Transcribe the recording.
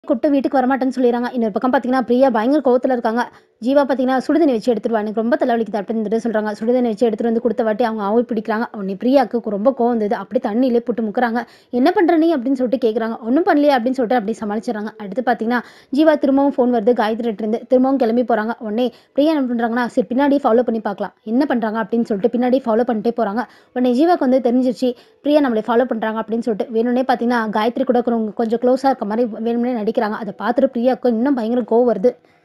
கூப்பிட்டு வீட்டுக்கு வரமாட்டேன்னு சொல்லிடுறாங்க இன்னொரு பக்கம் பார்த்தீங்கன்னா பிரியா பயங்கர கோவத்தில் இருக்காங்க ஜீவா பார்த்தீங்கன்னா சுடுதண்ணி வச்சு எடுத்துருவா எனக்கு ரொம்ப தலைவலிக்குது அப்படின்னு சொல்லிட்டு சொல்கிறாங்க சுடுதண்ணி வச்சு எடுத்துட்டு வந்து கொடுத்த வாட்டி அவங்க ஆவி பிடிக்கிறாங்க உடனே பிரியாவுக்கு ரொம்ப கோவம் வந்தது அப்படி தண்ணியிலே போட்டு முக்குறாங்க என்ன பண்ணுற நீ அப்படின்னு சொல்லிட்டு கேட்குறாங்க ஒன்றும் பண்ணலையே அப்படின்னு சொல்லிட்டு அப்படி சமாளிச்சிடறாங்க அடுத்து பார்த்தீங்கன்னா ஜீவா திரும்பவும் ஃபோன் வருது காயத்ரி இருந்து திரும்பவும் கிளம்பி போகிறாங்க உடனே பிரியா என்ன பண்ணுறாங்கன்னா சரி பின்னாடி ஃபாலோ பண்ணி பார்க்கலாம் என்ன பண்ணுறாங்க அப்படின்னு சொல்லிட்டு பின்னாடி ஃபாலோ பண்ணிட்டே போகிறாங்க உடனே ஜீவாக்கு வந்து தெரிஞ்சிருச்சு பிரியா நம்மளை ஃபாலோ பண்ணுறாங்க அப்படின்னு சொல்லிட்டு வேணும்னே பார்த்தீங்கன்னா காயத்ரி கூட கொஞ்சம் கொஞ்சம் க்ளோஸாக இருக்க மாதிரி வேணும்னே நடிக்கிறாங்க அதை பார்த்துட்டு பிரியாவுக்கு இன்னும் பயங்கர கோவம் வருது